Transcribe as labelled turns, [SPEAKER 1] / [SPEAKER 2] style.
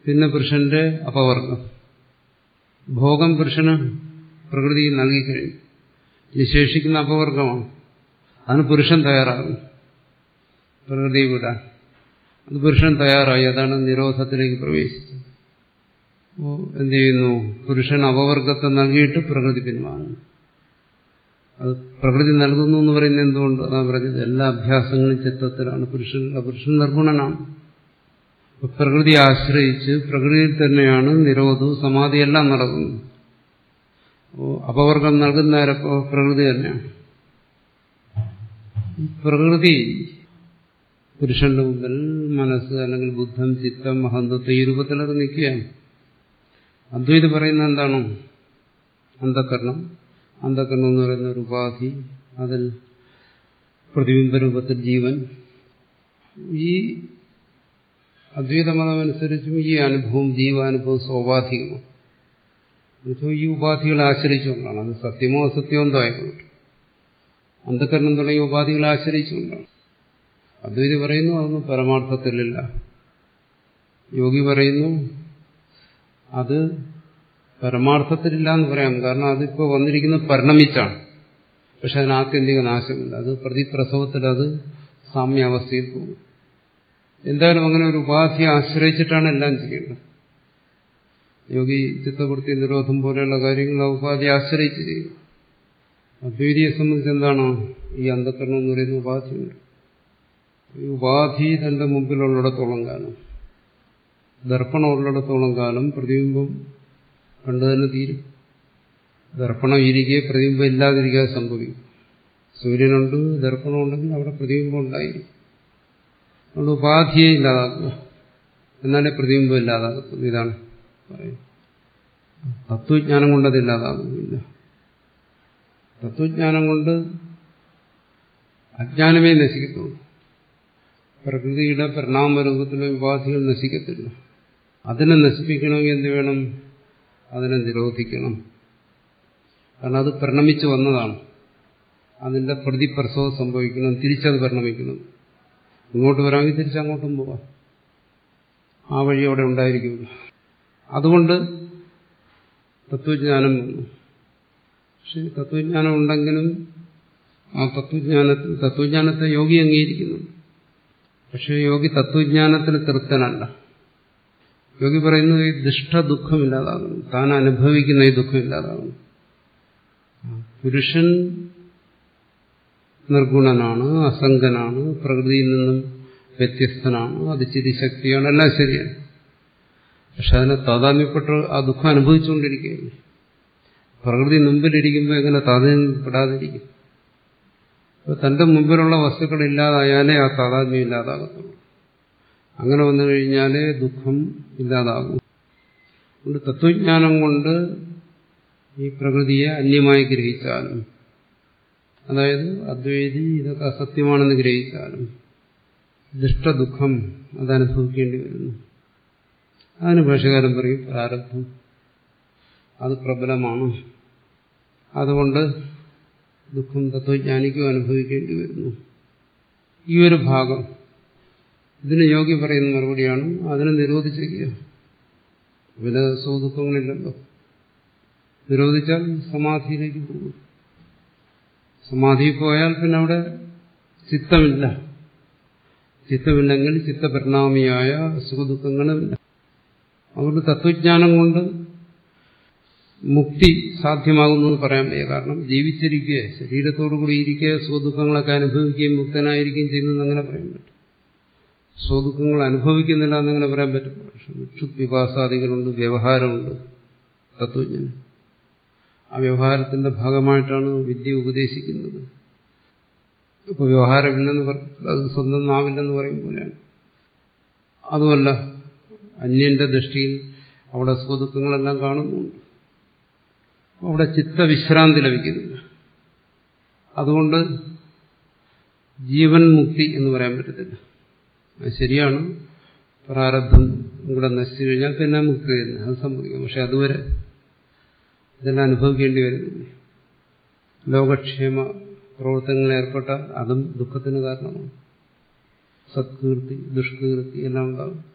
[SPEAKER 1] പിന്നെ പുരുഷന്റെ അപവർഗം ഭോഗം പുരുഷന് പ്രകൃതി നൽകിക്കഴിഞ്ഞു ഇനി ശേഷിക്കുന്ന അപവർഗമാണ് അതിന് പുരുഷൻ തയ്യാറാകും പ്രകൃതി വിടാൻ അത് പുരുഷൻ തയ്യാറായി അതാണ് നിരോധത്തിലേക്ക് പ്രവേശിച്ചത് അപ്പോൾ എന്ത് ചെയ്യുന്നു പുരുഷൻ അപവർഗത്തെ നൽകിയിട്ട് പ്രകൃതി പിൻവാങ്ങുന്നു അത് പ്രകൃതി നൽകുന്നു എന്ന് പറയുന്നത് എന്തുകൊണ്ട് അതാ പറഞ്ഞത് എല്ലാ അഭ്യാസങ്ങളും ചിത്തത്തിലാണ് പുരുഷൻ പുരുഷൻ നിർഗുണനാണ് അപ്പൊ പ്രകൃതിയെ ആശ്രയിച്ച് പ്രകൃതിയിൽ തന്നെയാണ് നിരോധവും സമാധിയെല്ലാം നടക്കുന്നത് അപ്പോൾ അപവർഗം നൽകുന്നവരപ്പോ പ്രകൃതി തന്നെയാണ് പ്രകൃതി പുരുഷന്റെ മുമ്പിൽ മനസ്സ് അല്ലെങ്കിൽ ബുദ്ധം ചിത്തം മഹന്തത്വം ഈ രൂപത്തിലൊക്കെ നിൽക്കുകയാണ് അദ്വൈത് പറയുന്നത് എന്താണ് അന്ധകരണം അന്ധകരണം എന്ന് പറയുന്ന ഒരു ഉപാധി അതിൽ പ്രതിബിംബ രൂപത്തിൽ ജീവൻ ഈ അദ്വൈത മതമനുസരിച്ചും ഈ അനുഭവം ജീവാനുഭവം സ്വാഭാവികമാണ് എന്നുവെച്ചാൽ ഈ ഉപാധികളെ ആശ്രയിച്ചുകൊണ്ടാണ് അത് സത്യമോ അസത്യമോ എന്തോ ആയിക്കോട്ടെ അന്ധകരണം തുടങ്ങിയ ഉപാധികളെ ആശ്രയിച്ചുകൊണ്ടാണ് അദ്വൈതി പറയുന്നു അതൊന്നും പരമാർത്ഥത്തിലില്ല യോഗി പറയുന്നു അത് പരമാർത്ഥത്തിലില്ല എന്ന് പറയാം കാരണം അതിപ്പോൾ വന്നിരിക്കുന്നത് പരിണമിച്ചാണ് പക്ഷെ അതിന് ആത്യന്തിക നാശമില്ല അത് പ്രതിപ്രസവത്തിൽ അത് സാമ്യാവസ്ഥയിൽ പോകും എന്തായാലും അങ്ങനെ ഒരു ഉപാധിയെ ആശ്രയിച്ചിട്ടാണ് എല്ലാം ചെയ്യേണ്ടത് യോഗി ചിത്തവൃത്തി നിരോധം പോലെയുള്ള കാര്യങ്ങൾ ആ ഉപാധിയെ ആശ്രയിച്ച് ചെയ്യും അദ്വൈതിയെ സംബന്ധിച്ച് എന്താണ് ഈ അന്ധകരണം എന്ന് പറയുന്ന ഉപാധിയുണ്ട് ഈ ഉപാധി തന്റെ മുമ്പിലുള്ളിടത്തോളം കാലം ദർപ്പണം ഉള്ളിടത്തോളം കാലം പ്രതിബിംബം കണ്ടു തന്നെ തീരും ദർപ്പണം ഇരിക്കെ പ്രതിബിംബം ഇല്ലാതിരിക്കാതെ സംഭവിക്കും സൂര്യനുണ്ട് ദർപ്പണം ഉണ്ടെങ്കിൽ അവിടെ പ്രതിബിംബം ഉണ്ടായിരിക്കും അതുകൊണ്ട് ഉപാധിയെ ഇല്ലാതാക്കുക എന്നാലേ പ്രതിബിംബം ഇല്ലാതാകത്തുള്ളൂ ഇതാണ് പറയുന്നത് തത്വജ്ഞാനം കൊണ്ട് അത് ഇല്ലാതാകുന്നില്ല തത്വജ്ഞാനം കൊണ്ട് അജ്ഞാനമേ നശിക്കത്തുള്ളൂ പ്രകൃതിയുടെ പരിണാമരൂപത്തിലെ ഉപാധികൾ നശിക്കത്തില്ല അതിനെ നശിപ്പിക്കണമെങ്കിൽ എന്ത് വേണം അതിനെ നിരോധിക്കണം കാരണം അത് പരിണമിച്ചു വന്നതാണ് അതിന്റെ പ്രതിപ്രസവം സംഭവിക്കണം തിരിച്ചത് പരിണമിക്കണം ഇങ്ങോട്ട് വരാമെങ്കിൽ തിരിച്ചങ്ങോട്ടും പോവാം ആ വഴി അവിടെ ഉണ്ടായിരിക്കും അതുകൊണ്ട് തത്വജ്ഞാനം വന്നു പക്ഷെ തത്വജ്ഞാനം ഉണ്ടെങ്കിലും ആ തത്വജ്ഞാനത്തിൽ തത്വജ്ഞാനത്തെ യോഗി അംഗീകരിക്കുന്നുണ്ട് പക്ഷെ യോഗി തത്വജ്ഞാനത്തിൽ തൃപ്തനല്ല യോഗി പറയുന്നത് ഈ ദുഷ്ട ദുഃഖമില്ലാതാകുന്നു താൻ അനുഭവിക്കുന്ന ഈ ദുഃഖമില്ലാതാകുന്നു പുരുഷൻ നിർഗുണനാണ് അസംഗനാണ് പ്രകൃതിയിൽ നിന്നും വ്യത്യസ്തനാണ് അത് ചിരിശക്തിയാണ് എല്ലാം ശരിയാണ് പക്ഷെ അതിനെ താതാമ്യപ്പെട്ട് ആ ദുഃഖം അനുഭവിച്ചുകൊണ്ടിരിക്കുകയാണ് പ്രകൃതി മുമ്പിലിരിക്കുമ്പോൾ എങ്ങനെ താതാമ്യപ്പെടാതിരിക്കും അപ്പോൾ തന്റെ മുമ്പിലുള്ള വസ്തുക്കൾ ഇല്ലാതായാലേ ആ താതാത്മ്യം ഇല്ലാതാകത്തുള്ളൂ അങ്ങനെ വന്നു കഴിഞ്ഞാലേ ദുഃഖം ഇല്ലാതാകും അതുകൊണ്ട് തത്വജ്ഞാനം കൊണ്ട് ഈ പ്രകൃതിയെ അന്യമായി ഗ്രഹിച്ചാലും അതായത് അദ്വൈതി ഇതൊക്കെ അസത്യമാണെന്ന് ഗ്രഹിച്ചാലും ദുഷ്ടദുഃഖം അതനുഭവിക്കേണ്ടി വരുന്നു അതിന് ഭാഷകാരൻ പറയും പ്രാരബ്ധം അത് പ്രബലമാണ് അതുകൊണ്ട് ദുഃഖം തത്വജ്ഞാനിക്കും അനുഭവിക്കേണ്ടി വരുന്നു ഈ ഒരു ഭാഗം ഇതിന് യോഗി പറയുന്ന മറുപടിയാണ് അതിനെ നിരോധിച്ചിരിക്കുക വില സുഖദുഃഖങ്ങളില്ലല്ലോ നിരോധിച്ചാൽ സമാധിയിലേക്ക് പോകും സമാധി പോയാൽ പിന്നെ അവിടെ ചിത്തമില്ല ചിത്തമില്ലെങ്കിൽ ചിത്തപരിണാമിയായ സുഖദുഃഖങ്ങളുമില്ല അതുകൊണ്ട് തത്വജ്ഞാനം കൊണ്ട് മുക്തി സാധ്യമാകുന്നു എന്ന് പറയാൻ വയ്യ കാരണം ജീവിച്ചിരിക്കുക ശരീരത്തോടു കൂടി ഇരിക്കുക സുഖദുഃഖങ്ങളൊക്കെ അനുഭവിക്കുകയും മുക്തനായിരിക്കുകയും ചെയ്യുന്നത് അങ്ങനെ പറയാൻ പറ്റും സുഖദുഃഖങ്ങൾ അനുഭവിക്കുന്നില്ല എന്നങ്ങനെ പറയാൻ പറ്റും പക്ഷെ വിക്ഷുത് വികാസാദികളുണ്ട് വ്യവഹാരമുണ്ട് തത്വജ്ഞാനം ആ വ്യവഹാരത്തിന്റെ ഭാഗമായിട്ടാണ് വിദ്യ ഉപദേശിക്കുന്നത് ഇപ്പൊ വ്യവഹാരമില്ലെന്ന് അത് സ്വന്തം നാവില്ലെന്ന് പറയും പോലെയാണ് അതുമല്ല അന്യന്റെ ദൃഷ്ടിയിൽ അവിടെ സുഖദുഃഖങ്ങളെല്ലാം കാണുന്നുണ്ട് അവിടെ ചിത്തവിശ്രാന്തി ലഭിക്കുന്നില്ല അതുകൊണ്ട് ജീവൻ മുക്തി എന്ന് പറയാൻ പറ്റത്തില്ല അത് ശരിയാണ് പ്രാരബ്ധം കൂടെ നശിച്ചു കഴിഞ്ഞാൽ പിന്നെ മുക്തി തന്നെ അത് സംഭവിക്കും പക്ഷെ അതുവരെ ഇതെല്ലാം അനുഭവിക്കേണ്ടി വരുന്നില്ല ലോകക്ഷേമ പ്രവർത്തനങ്ങളിൽ ഏർപ്പെട്ട അതും ദുഃഖത്തിന് കാരണമാണ് സത്കീർത്തി ദുഷ്കീർത്തി എല്ലാം ഉണ്ടാകും